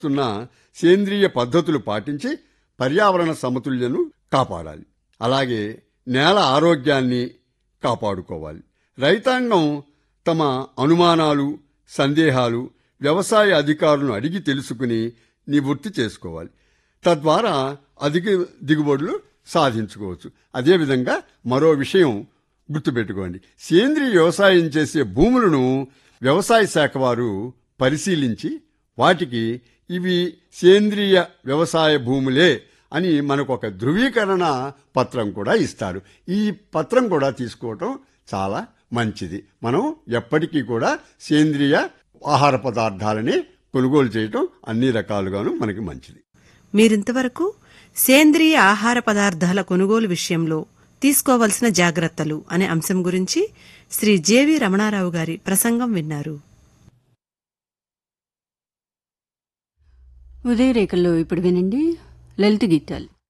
ఉన్న సేంద్రియ పద్ధతులు పాటించి పర్యావరణ సమతుల్యను కాపాడాలి అలాగే నేల ఆరోగ్యాన్ని కాపాడుకోవాలి రైతాంగం తమ అనుమానాలు సందేహాలు వ్యవసాయ అధికారులను అడిగి తెలుసుకుని నివృత్తి చేసుకోవాలి తద్వారా అధిక దిగుబడులు సాధించుకోవచ్చు అదేవిధంగా మరో విషయం గుర్తుపెట్టుకోండి సేంద్రియ వ్యవసాయం చేసే భూములను వ్యవసాయ శాఖ వారు పరిశీలించి వాటికి ఇవి సేంద్రియ వ్యవసాయ భూములే అని మనకు ఒక ధృవీకరణ పత్రం కూడా ఇస్తారు ఈ పత్రం కూడా తీసుకోవటం చాలా మంచిది మనం ఎప్పటికీ కూడా సేంద్రియ ఆహార పదార్థాలని కొనుగోలు చేయటం అన్ని రకాలుగాను మనకి మంచిది మీరింతవరకు సేంద్రియ ఆహార పదార్థాల కొనుగోలు విషయంలో తీసుకోవలసిన జాగ్రత్తలు అనే అంశం గురించి శ్రీ జేవి రమణారావు గారి ప్రసంగం విన్నారు ఉదయరేఖల్లో ఇప్పుడు వినండి లలిత గీతాలు